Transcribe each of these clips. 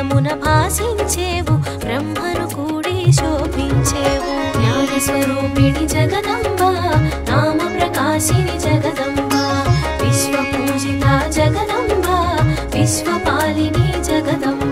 జగమున భాసించేవు బ్రహ్మను కూడి శోభించేవు జ్ఞాన స్వరూపిణి జగదంబ నామ ప్రకాశిని జగదంబ విశ్వ పూజిత జగదంబ విశ్వపాలిని జగదంబ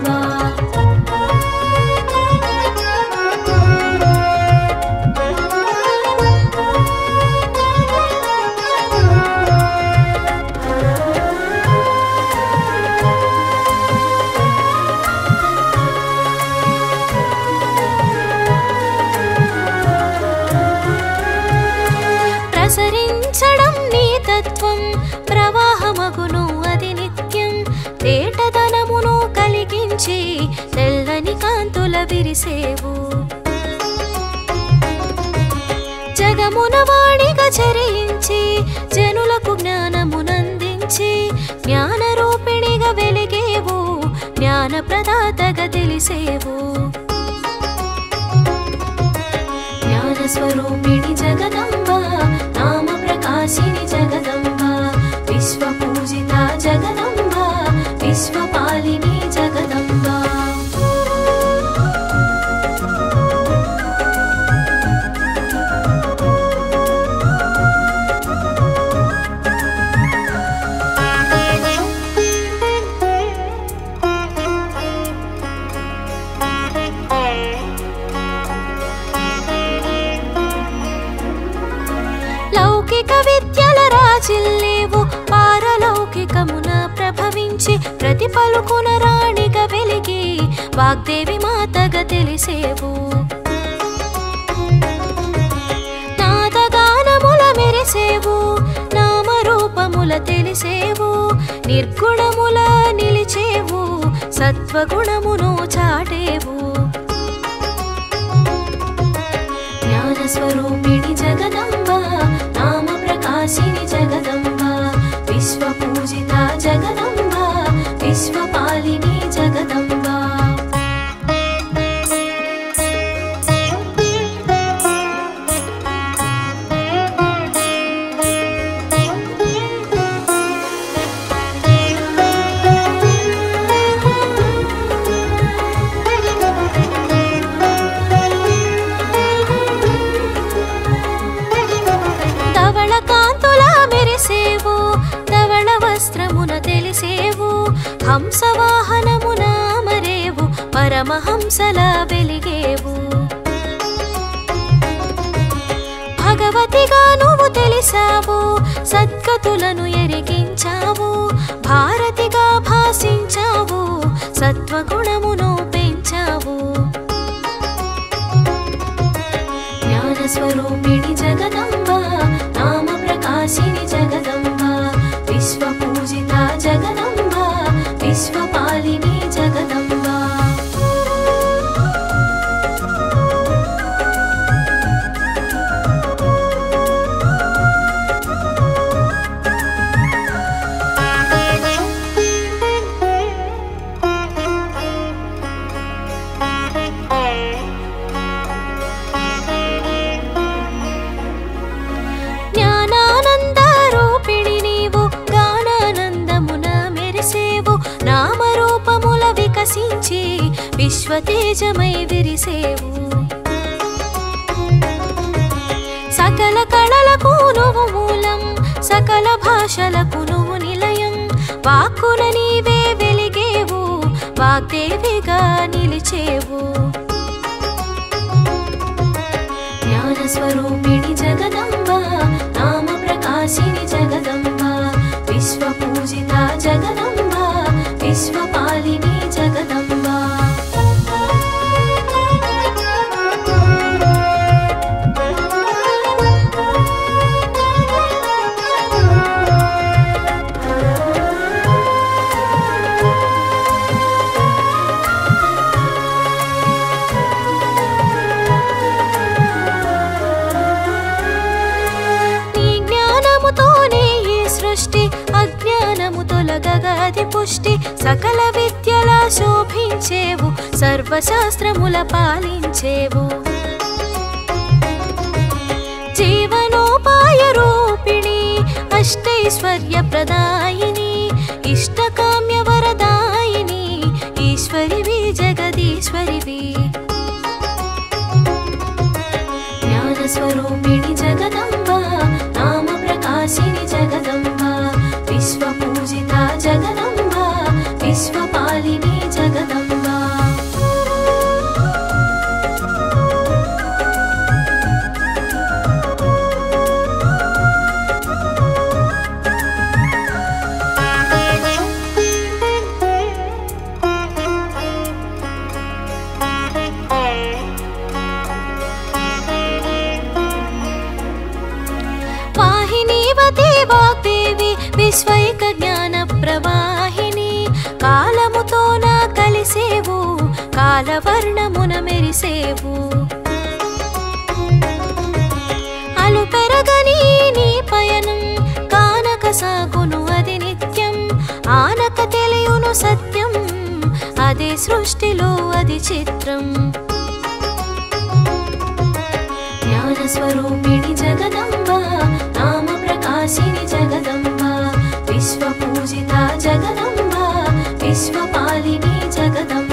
ప్రసరించడం నీ తత్వం ప్రవాహమగును అది నిత్యం తేటదనమును కలిగించి తెల్లని కాంతుల విరిసేవు జగమున వాడిగా చరించి జనులకు జ్ఞానమునందించి జ్ఞాన రూపిణిగా వెలిగేవు జ్ఞాన ప్రదాతగా తెలిసేవు జ్ఞాన స్వరూపిణి జగదంబ నామ ప్రకాశిని జగదంబ విశ్వ పూజిత జగదంబ విశ్వపాలిని జగదంబ లౌకిక విద్యల రాజిల్లేవు పారలౌకికమున ప్రభవించి ప్రతి పలుకున రాణిగా వెలిగి వాగ్దేవి మాతగా తెలిసేవు నాదగానముల మెరిసేవు నామరూపముల తెలిసేవు నిర్గుణముల నిలిచేవు సత్వగుణమును చాటేవు జ్ఞాన స్వరూపిణి జగదంబ నామ ప్రకాశిని జగదంబ విశ్వ పూజిత జగదంబ విశ్వపాలిని జగదంబ ధవళ కాంతుల మెరిసేవు ధవళ వస్త్రమున తెలిసేవు హంసవాహనమున మరేవు పరమహంసల వెలిగేవు భగవతిగా నువ్వు తెలిసావు సద్గతులను ఎరిగించావు భారతిగా భాసించావు సత్వగుణమును పెంచావు జ్ఞాన స్వరూపిణి జగదంబ నామ ప్రకాశిని జగదంబ విశ్వ పూజిత జగదంబ విశ్వపాలిని జగదంబ జ్ఞానానంద రూపిణి నీవు గానానందమున మెరిసేవు నామరూపముల వికసించి విశ్వతేజమై విరిసేవు సకల కళలకు నువ్వు మూలం సకల భాషలకు నువ్వు నిలయం వాక్కున నీవే వెలిగేవు వాగ్దేవిగా నిలిచేవు జ్ఞాన స్వరూపిణి జగదంబ నామ ప్రకాశిని జగదంబ విశ్వ పూజిత జగదంబ విశ్వపాలిని జగదంబ నీ జ్ఞానముతోనే ఈ సృష్టి అజ్ఞానము తొలగగది పుష్టి సకల విద్యల శోభించేవు సర్వశాస్త్రముల పాలించేవు జీవనోపాయ రూపిణి అష్టైశ్వర్య ప్రదాయిని ఇష్టకామ్య వరదాయిని ఈశ్వరి జగదీశ్వరివి జ్ఞానస్వరూపిణి జగదంబ నామ ప్రకాశిని జగదంబ విశ్వపూజిత జగదంబ విశ్వపాలిని జగదంబ వాహినీవతి వాగ్దేవి విశ్వైక జ్ఞాన ప్రవాహిని కాలముతో నా కలిసేవు కాలవర్ణమున మెరిసేవు అలు పెరగని నీ పయనం కానక సాగును అది నిత్యం ఆనక తెలియును సత్యం అదే సృష్టిలో అది చిత్రం జ్ఞానస్వరూపిణి జగదంబ నామ ప్రకాశిని జగదంబ విశ్వపూజిత జగదంబ విశ్వపాలిని జగదంబ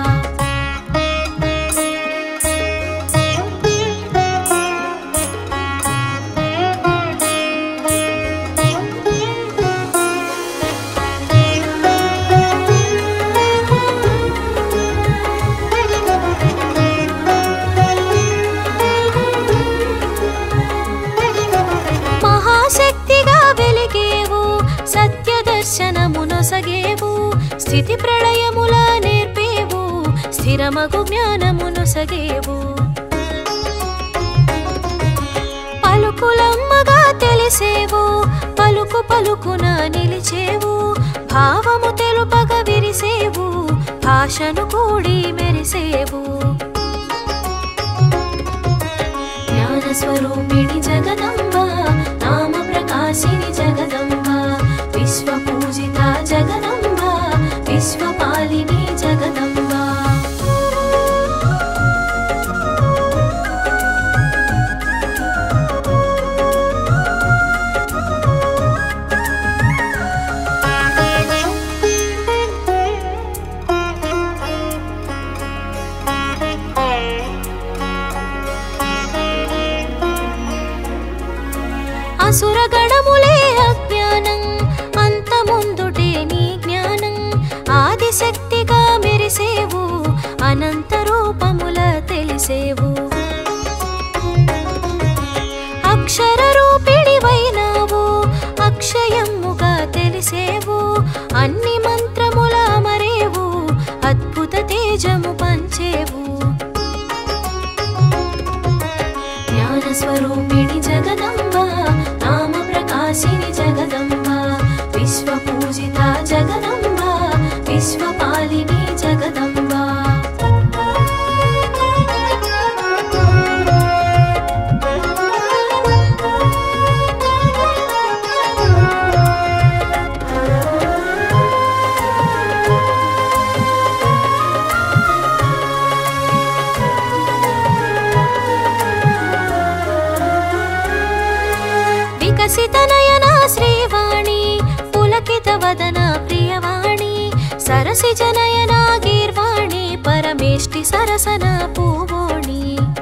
మహాశక్తిగా వెలిగేవు సత్య దర్శనమునొసగేవు స్థితి ప్రళయముల నేర్పేవు స్థిరమగు జ్ఞానమునొసగేవు పలుకులమ్మగా తెలిసేవు పలుకు పలుకున నిలిచేవు భావము తెలుపగా విరిసేవు భాషను కూడి మెరిసేవు జ్ఞానస్వరూపిణి జగదంబ నామ ప్రకాశిని జగదంబ విశ్వపూజిత జగదంబ విశ్వపాలిని జగదంబ అసురగణములే అజ్ఞానం అంత ముందుటే నీ జ్ఞానం ఆదిశక్తిగా మెరిసేవు అనంత రూపముల తెలిసేవు అక్షర రూపిణివైనావు అక్షయముగా తెలిసేవు అన్ని మంత్రముల మరేవు అద్భుత తేజము పంచేవు జ్ఞానస్వరూపిణి జగదంబ నామ ప్రకాశిని జగదంబ విశ్వపూజిత జగదంబ విశ్వపాలిని జగదంబ వికసిత నయన శ్రీవాణి పులకిత వదన ప్రియవాణి సరసిజ నయన గీర్వాణి పరమేష్టి సరసన పూవోణి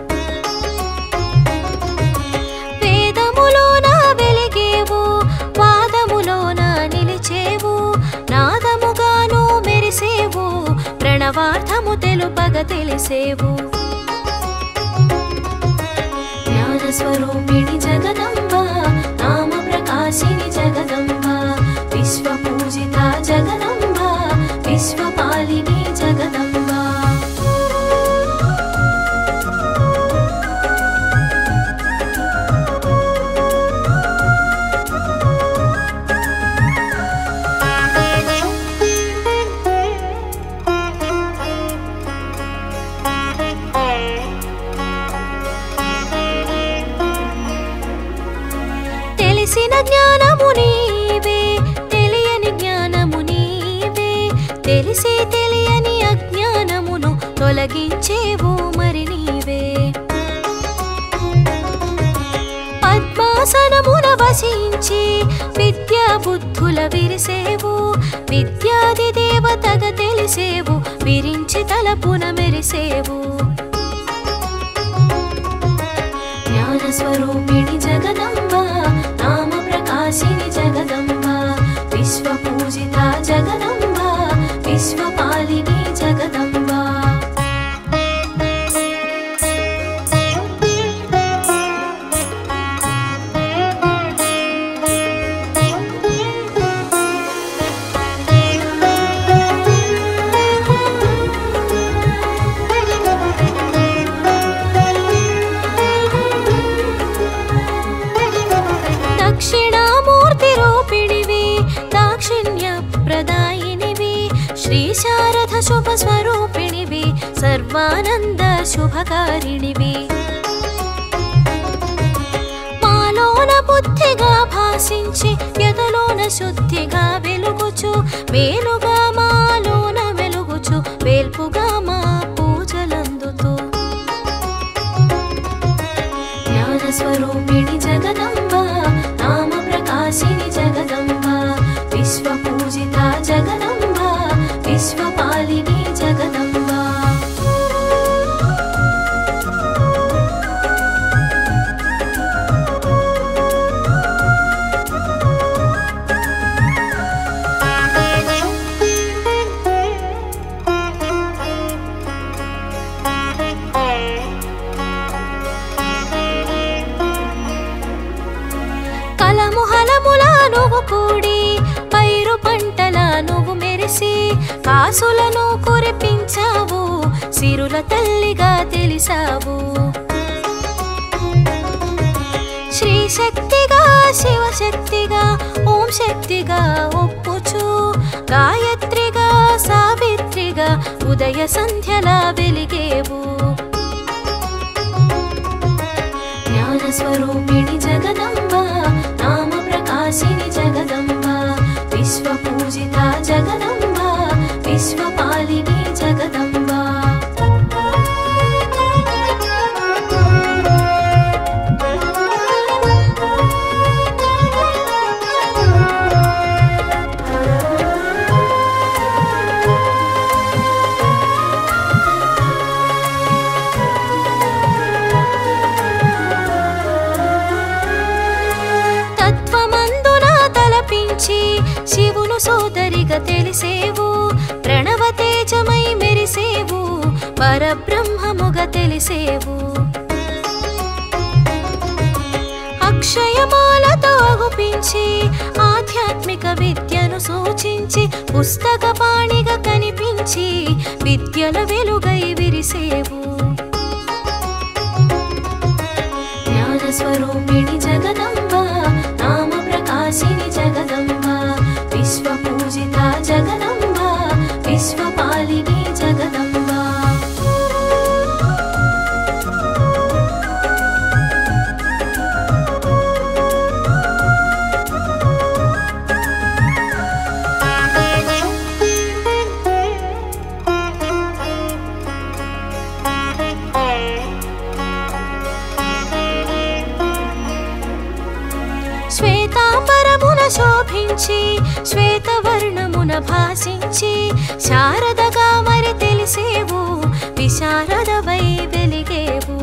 వేదములోన వెలిగేవు వాదములోన నిలిచేవు నాదముగాను మెరిసేవు ప్రణవార్థము తెలుపగ తెలిసేవు జ్ఞానస్వరూపిణి జగదంబ నామ ప్రకాశిని జగదంబ విశ్వపూజిత జగదంబ విశ్వపాలిని జగదంబ తెలిసిన జ్ఞానము నీవే తెలియని జ్ఞానము నీవే తెలిసి తెలియని అజ్ఞానమును తొలగించేవు మరి నీవే పద్మాసనమున వసించి విద్యా బుద్ధుల విరిసేవు విద్యాది దేవతగా తెలిసేవు విరించి తల వెడపున మెరిసేవు జ్ఞానస్వరూపిణి జగదంబ నామ ప్రకాశిని జగదంబ విశ్వ పూజిత జగదంబ విశ్వపాలిని జగదంబ దక్షిణామూర్తి రూపిణివి దాక్షిణ్య ప్రదాయినివి శ్రీ శారద శుభ స్వరూపిణివి సర్వానంద శుభకారిణివి మాలోన బుద్ధిగా భాషించి ఎదలోన శుద్ధిగా వెలుగుచు మేలుగా మాలోన వెలుగుచు వేల్పుగా మా పూజలందుతూ జ్ఞానస్వరూపిణి జగదంబ నామ ప్రకాశిని జగదంబ విశ్వ పూజిత జగదంబ విశ్వపాలిని జగదంబ కలముహలముల నువ్వు కూడి పైరు పంటల నువ్వు మెరిసి కాసులను కురిపించావు సిరుల తల్లిగా తెలిసావు శ్రీ శక్తిగా శివశక్తిగా ఓం శక్తిగా ఒప్పుచు గాయత్రిగా సావిత్రిగా ఉదయ సంధ్యలా వెలిగేవు జ్ఞానస్వరూపిణి జగదంబ నామ ప్రకాశిని జగదంబ విశ్వ పూజిత జగదంబ విశ్వపాలిని జగదంబ తత్వమందున తలపించి శివును సోదరిగా తెలిసేవు ప్రణవ తేజమై మెరిసేవు పరబ్రహ్మముగా తెలిసేవు అక్షయమాలతో అగుపించి ఆధ్యాత్మిక విద్యను సూచించి పుస్తక పాణిగా కనిపించి విద్యల వెలుగై విరిసేవు జ్ఞానస్వరూపిణి జగదంబ నామ ప్రకాశిని జగదంబ విశ్వ పూజిత జగదంబ విశ్వపాలిని జగదంబ శ్వేతాంబరమున శోభించి శ్వేతవర్ణమున భాసించి శారదగా మరి తెలిసేవు విశారదవై వెలిగేవు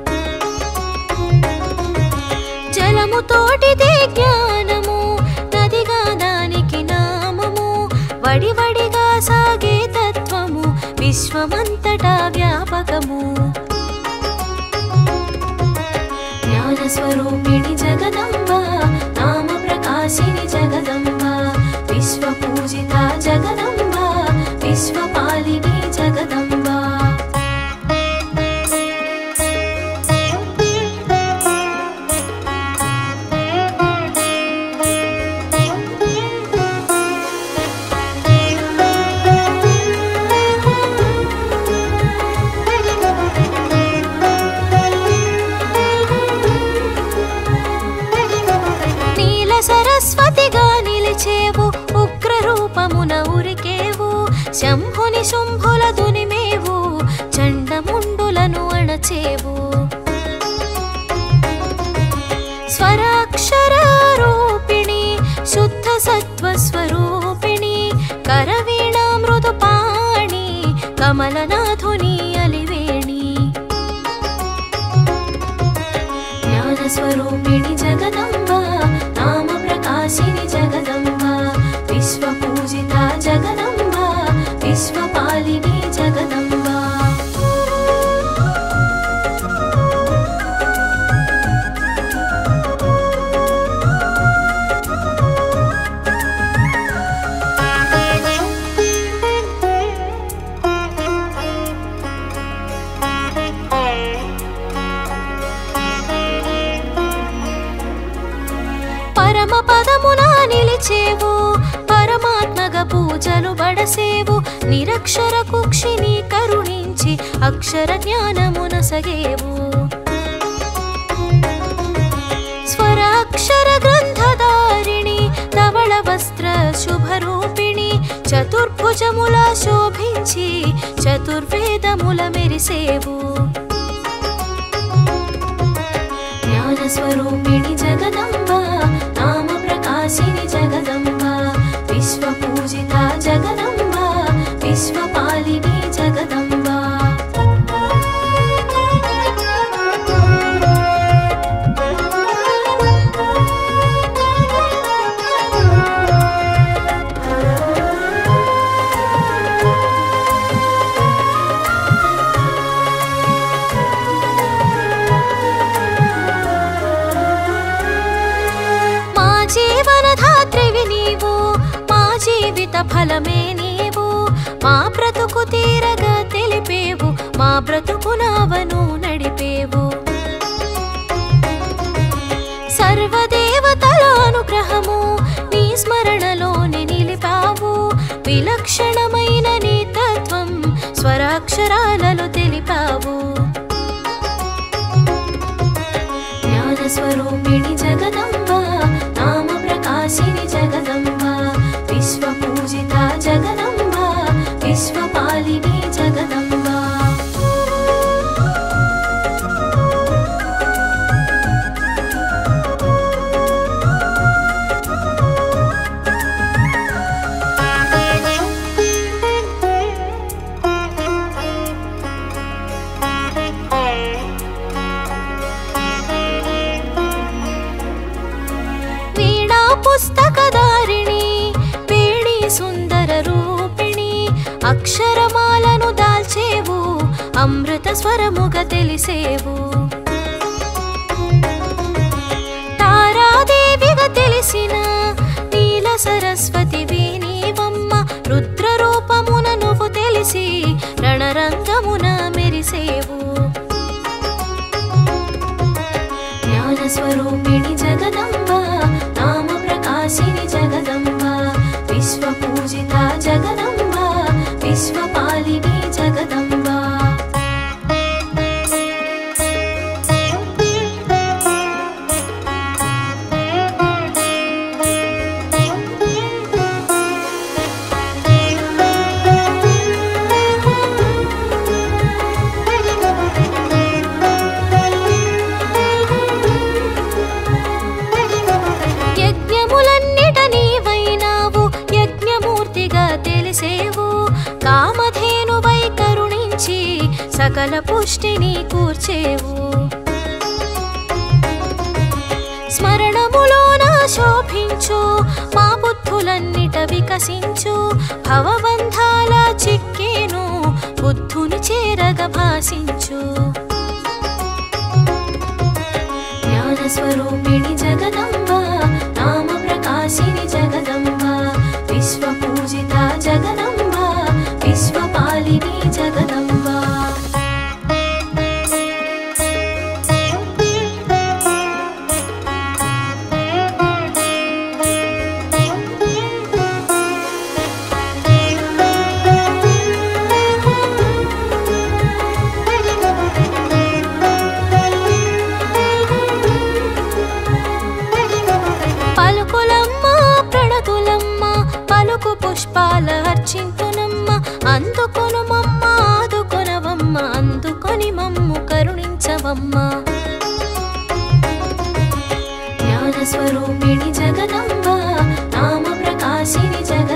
జలముతోటిదే జ్ఞానము నదిగా దానికి నామము వడివడిగా సాగే తత్వము విశ్వమంతటా వ్యాపకము జ్ఞానస్వరూపిణి జగదంబ నామ ప్రకాశిని జగదంబ విశ్వ పూజిత జగదంబ విశ్వపాలిని జగదంబ నీల సరస్వతిగా నిలిచేవు ఉగ్ర రూపమున ఉరికేవు శంభుని శుంభుల దునిమేవు చండముండులను అణచేవు స్వరాక్షర రూపిణి శుద్ధ సత్వ స్వరూపిణి కరవీణా మృదు పాణి కమలనాథుని అలివేణి జ్ఞానస్వరూపిణి జగదంబ నామ ప్రకాశిని జగదంబ విశ్వపూజిత జగదంబ విశ్వపాలిని జగదంబ పరమ పదమున నిలిచేవు పరమాత్మగ పూజలు బడసేవు నిరక్షర కుక్షిని కరుణించి అక్షర జ్ఞానమున సగేవు స్వరాక్షర గ్రంథధారిణి ధవళ వస్త్ర శుభరూపిణి చతుర్భుజముల శోభించి చతుర్వేదముల మెరిసేవు జ్ఞానస్వరూపిణి జగదంబ నామ ప్రకాశిని జగదంబ విశ్వపూజిత జగదంబ విశ్వపాలిని జగదంబ మా జీవన ధాత్రివి నీవు మా జీవిత ఫలమే నీవు మా బ్రతుకు తీరగా తెలిపేవు మా బ్రతుకు నావను నడిపేవు సర్వదేవతల అనుగ్రహము నీ స్మరణలోనే నిలిపావు విలక్షణమైన నీ తత్వం స్వరాక్షరాలలో తెలిపావు జ్ఞానస్వరూపిణి జగదంబ నామ ప్రకాశిని జగదంబ విశ్వపూజిత జగదంబ విశ్వపాలిని జగదంబ వీణా పుస్తకధారిణి వేణి సుందర రూపిణి అక్షరమాలను దాల్చేవు అమృత స్వరముగా తెలిసేవు తారాదేవిగా తెలిసిన నీల సరస్వతి నీవమ్మ రుద్ర రూపమున నువ్వు తెలిసి రణరంగమున మెరిసేవు జ్ఞానస్వరూపిణి జగదంబ నామ ప్రకాశిని జగదంబ విశ్వపూజిత జగదంబ విశ్వపాలిని జగదంబ యజ్ఞములన్నిట నీవైనావు యజ్ఞమూర్తిగా తెలిసేవు కామధేనువై కరుణించి సకల పుష్టిని కూర్చేవు స్మరణములోన శోభించు మా బుద్ధులన్నిట వికసించు భవబంధాల చిక్కేను బుద్ధుని చేరగ భాసించు జ్ఞానస్వరూపిణి జగదంబ నామ ప్రకాశిని జగదంబ విశ్వపూజిత జగదంబ విశ్వపాలిని జగదంబ పలుకులమ్మ ప్రణతులమ్మ పలుకు పుష్పాల అర్చింతునమ్మ అందుకొను మమ్మ ఆదుకొనవమ్మ అందుకొని మమ్ము కరుణించవమ్మ జ్ఞానస్వరూపిణి జగదంబ నామ ప్రకాశిని జగ